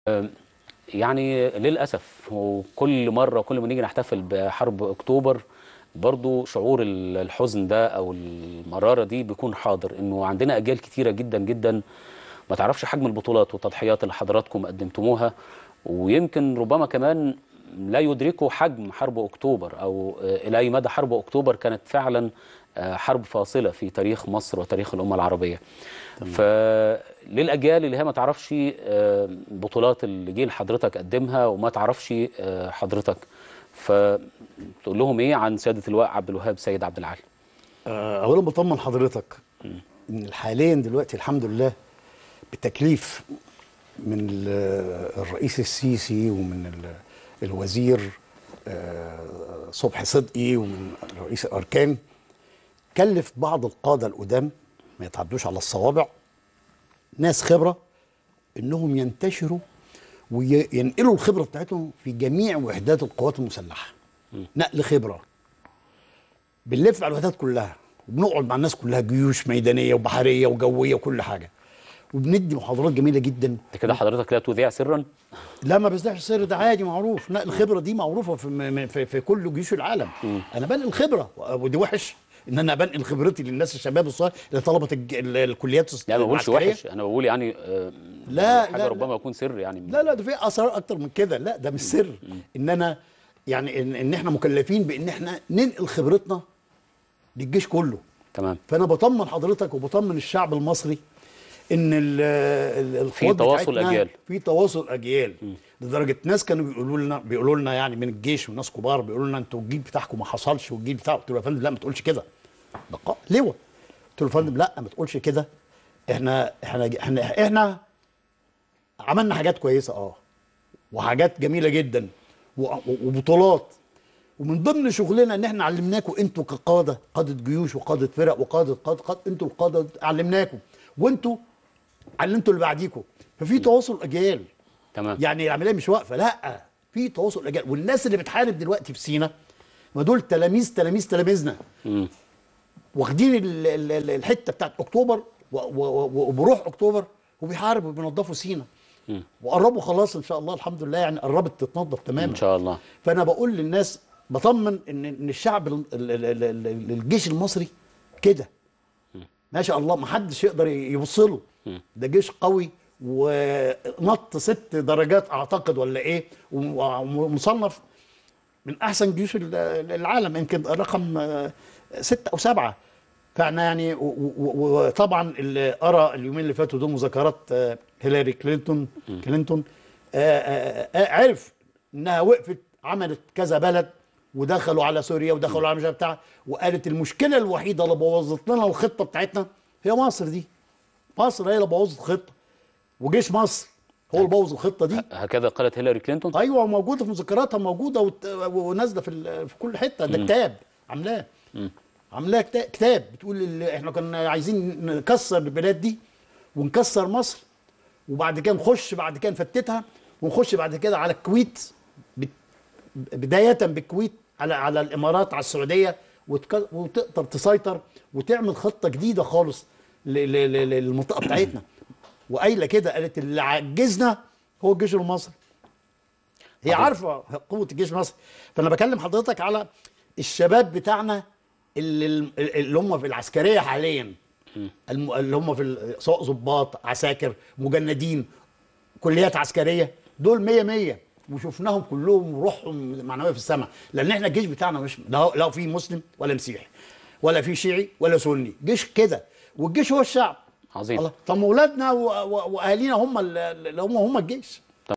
يعني للأسف وكل مرة كل ما نيجي نحتفل بحرب أكتوبر برضو شعور ال- الحزن ده أو المرارة دي بيكون حاضر إنه عندنا أجيال كتيرة جدا جدا ما تعرفش حجم البطولات والتضحيات اللي حضراتكم قدمتموها ويمكن ربما كمان لا يدركوا حجم حرب أكتوبر أو آه، إلى أي مدى حرب أكتوبر كانت فعلا آه، حرب فاصلة في تاريخ مصر وتاريخ الأمة العربية فللأجيال اللي هي ما تعرفش آه، بطولات اللي جيل حضرتك قدمها وما تعرفش آه، حضرتك فتقول لهم إيه عن سيادة اللواء عبد الوهاب سيد عبد العال آه، اولا بطمن حضرتك ان حاليا دلوقتي الحمد لله بتكليف من ال- الرئيس السيسي ومن ال- الوزير آه، صبحي صدقي ومن رئيس الاركان كلف بعض القاده القدام ما يتعدوش على الصوابع ناس خبره انهم ينتشروا وينقلوا الخبره بتاعتهم في جميع وحدات القوات المسلحه نقل خبره بنلف على الوحدات كلها وبنقعد مع الناس كلها جيوش ميدانيه وبحريه وجويه وكل حاجه وبندي محاضرات جميله جدا انت كده حضرتك لا تذيع سرا لا ما بزدحش السر ده عادي معروف نقل الخبره دي معروفه في م- في, في كل جيوش العالم انا بنقل خبره ودي وحش ان انا بنقل خبرتي للناس الشباب الصغير اللي طلبه الج- ال- الكليات لا ما بقولش العسكرية. وحش انا بقول يعني آه، لا، حاجه لا، ربما يكون سر يعني لا لا ده في اسرار اكتر من كده لا ده مش سر ان انا يعني ان, إن احنا مكلفين بان احنا ننقل خبرتنا للجيش كله تمام فانا بطمن حضرتك وبطمن الشعب المصري ان ال- ال- القوات تواصل بتاعتنا أجيال. في تواصل اجيال لدرجه ناس كانوا بيقولوا لنا بيقولوا لنا يعني من الجيش وناس كبار بيقولوا لنا انتوا الجيل بتاعكم ما حصلش والجيل بتاعكم قلت له يا فندم لا ما تقولش كده بقاء لواء قلت له يا فندم لا ما تقولش كده احنا احنا احنا احنا عملنا حاجات كويسه اه وحاجات جميله جدا و- وبطولات ومن ضمن شغلنا ان احنا علمناكم انتوا كقاده قاده جيوش وقاده فرق وقاده قاده, قادة انتوا القاده علمناكم وانتوا علمتوا اللي بعديكم ففي تواصل اجيال تمام يعني العمليه مش واقفه لا في تواصل اجيال والناس اللي بتحارب دلوقتي في سينا ما دول تلاميذ تلاميذ تلاميذنا مم. واخدين ال- ال- ال- الحته بتاعت اكتوبر و- و- و- وبروح اكتوبر وبيحاربوا وبينظفوا سينا وقربوا خلاص ان شاء الله الحمد لله يعني قربت تتنظف تماما ان شاء الله فانا بقول للناس بطمن ان ان الشعب ال- ال- ال- ال- ال- الجيش المصري كده ما شاء الله ما حدش يقدر يبص له ده جيش قوي ونط ست درجات اعتقد ولا ايه ومصنف من احسن جيوش ال- العالم يمكن رقم آه، ستة او سبعة فاحنا يعني و- و- و- وطبعا اللي ارى اليومين اللي فاتوا دول مذكرات آه، هيلاري كلينتون كلينتون آه، آه، آه، عرف انها وقفت عملت كذا بلد ودخلوا على سوريا ودخلوا على مش عارف بتاع وقالت المشكله الوحيده اللي بوظت لنا الخطه بتاعتنا هي مصر دي مصر هي اللي بوظت الخطه وجيش مصر هو اللي بوظ الخطه دي هكذا قالت هيلاري كلينتون ايوه موجوده في مذكراتها موجوده وت- ونازله في ال- في كل حته ده كتاب عاملاه عاملاه كتا- كتاب بتقول ال- احنا كنا عايزين نكسر البلاد دي ونكسر مصر وبعد كده نخش بعد كده نفتتها ونخش بعد كده على الكويت بت- بدايه بالكويت على على الامارات على السعوديه وتك- وتقدر تسيطر وتعمل خطه جديده خالص ل- ل- ل- للمنطقه بتاعتنا وقايله كده قالت اللي عجزنا هو الجيش المصري هي عارفه قوه الجيش المصري فانا بكلم حضرتك على الشباب بتاعنا اللي اللي هم في العسكريه حاليا الم- اللي هم في ال- سواء ضباط عساكر مجندين كليات عسكريه دول 100 100 وشفناهم كلهم روحهم معنويه في السماء لان احنا الجيش بتاعنا مش لا لا في مسلم ولا مسيحي ولا في شيعي ولا سني جيش كده والجيش هو الشعب عظيم الله طب ما اولادنا و- و- واهالينا هم ال- اللي هم هم الجيش